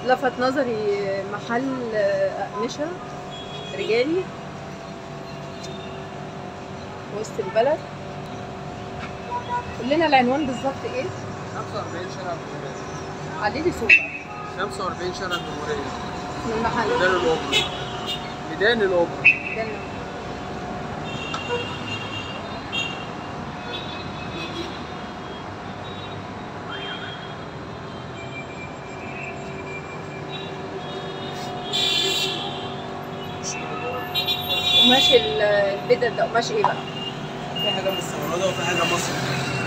لفت نظري محل أقمشة رجالي وسط البلد قول لنا العنوان بالظبط ايه 45 شارع الجمهورية علي لي صوتك 45 شارع الجمهورية من المحل ميدان الأوبرا ميدان الأوبرا ده اللي- قماش ال- البدل ده قماش ايه بقى؟ في حاجة مستوردة وفي حاجة مصري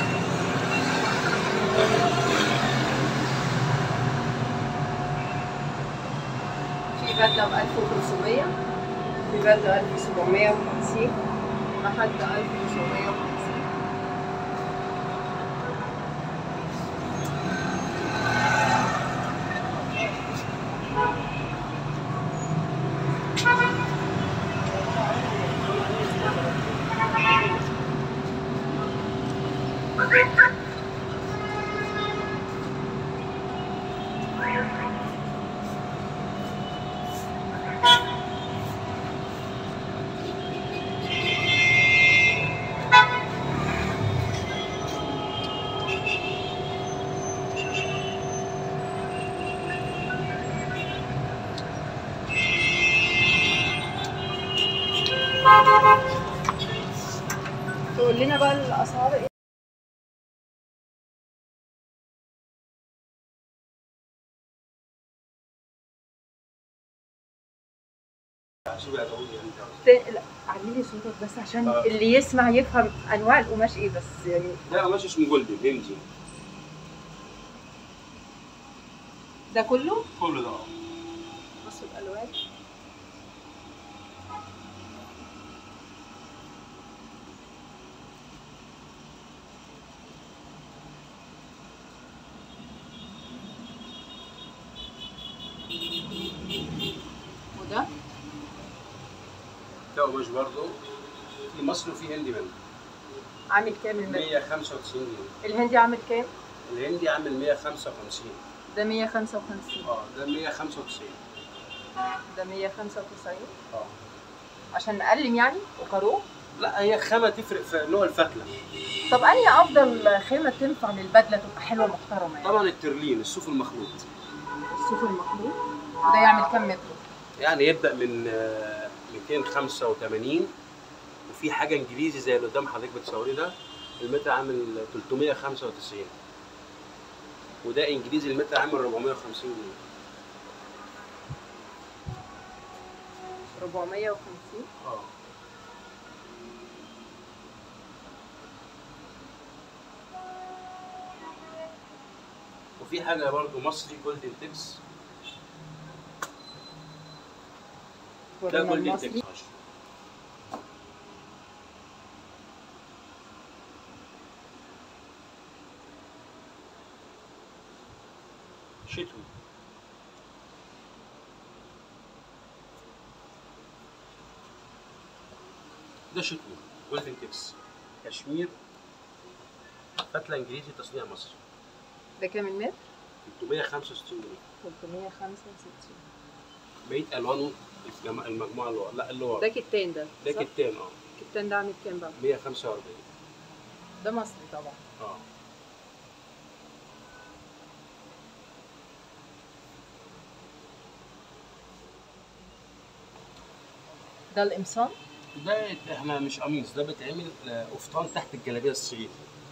في بدلة ب 1500 في بدلة 1750 محل 1950 تقول لنا بقى الاسعار ايه؟ ت- لا علي لي صوتك بس عشان آه. اللي يسمع يفهم انواع القماش ايه بس يعني ده قماش اسمه جولدن هندي ده كله كل ده اه بصوا الالوان وده ده قماش برضه في مصر وفي هندي منه عامل كام المتر 195 جنيه الهندي عامل كام الهندي عامل 155 ده 155 اه ده 195 ده 195 اه عشان نقلم يعني وكاروه لا هي خامه تفرق في نوع الفتله طب انهي افضل خامه تنفع للبدله تبقى حلوه محترمه يعني طبعا الترلين الصوف المخلوط الصوف المخلوط وده يعمل كام متر يعني يبدا من آه، 285 وفي حاجه انجليزي زي اللي قدام حضرتك بتصوريه ده المتر عامل 395 وده انجليزي المتر عامل 450 جنيه 450 اه وفي حاجه برضو مصري جولدن تيبس ده ورينا جولدن المصري تيبس شتوي ده شتوي جولدن تيبس كشمير فتلة انجليزي تصنيع مصري ده كام المتر 365 جنيه 365 بقية الوانه الجم- المجموعه اللي ورا لا اللي ورا ده كتان ده ده صح؟ كتان اه كتان ده عامل كام بقى 145 ده مصري طبعا اه ده القمصان ده احنا مش قميص ده بيتعمل آه، قفطان تحت الجلابيه الصعيدي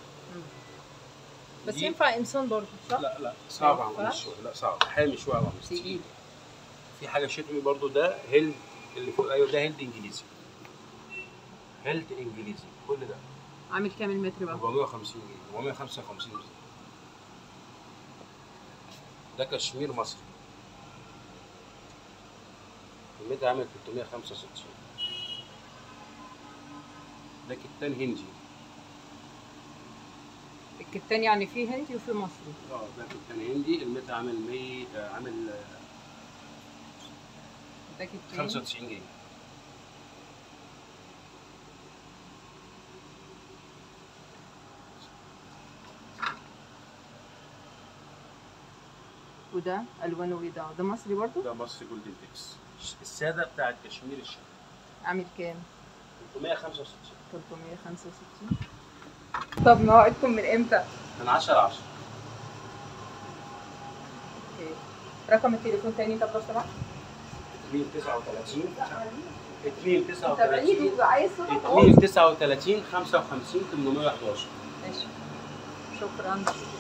بس دي- ينفع قمصان برضه صح؟ لا لا صعب على ينفع؟ القميص شويه لا صعب حامي شويه على القميص تقيل في حاجه شتوي برضو ده هيلد اللي فوق ايوه ده هيلد انجليزي هيلد انجليزي كل ده عامل كام المتر بقى؟ 450 جنيه 455 جنيه ده كشمير مصري المتر عامل 365 ده كتان هندي الكتان يعني فيه هندي وفيه مصري اه ده كتان هندي المتر عامل 100 آه، عامل آه، ده كتان 95 جنيه وده الوانه ايه ده ده مصري برضو ده مصر جولدن تكس الساده بتاعت كشمير الشام عامل كام 365 365 طب موعدكم من امتى من 10 ل 10 اوكي رقم التليفون تاني طب لو سمحت 239 2 انت بعيد 39 وعايز صوتك 2 39 55 811 ماشي شكرا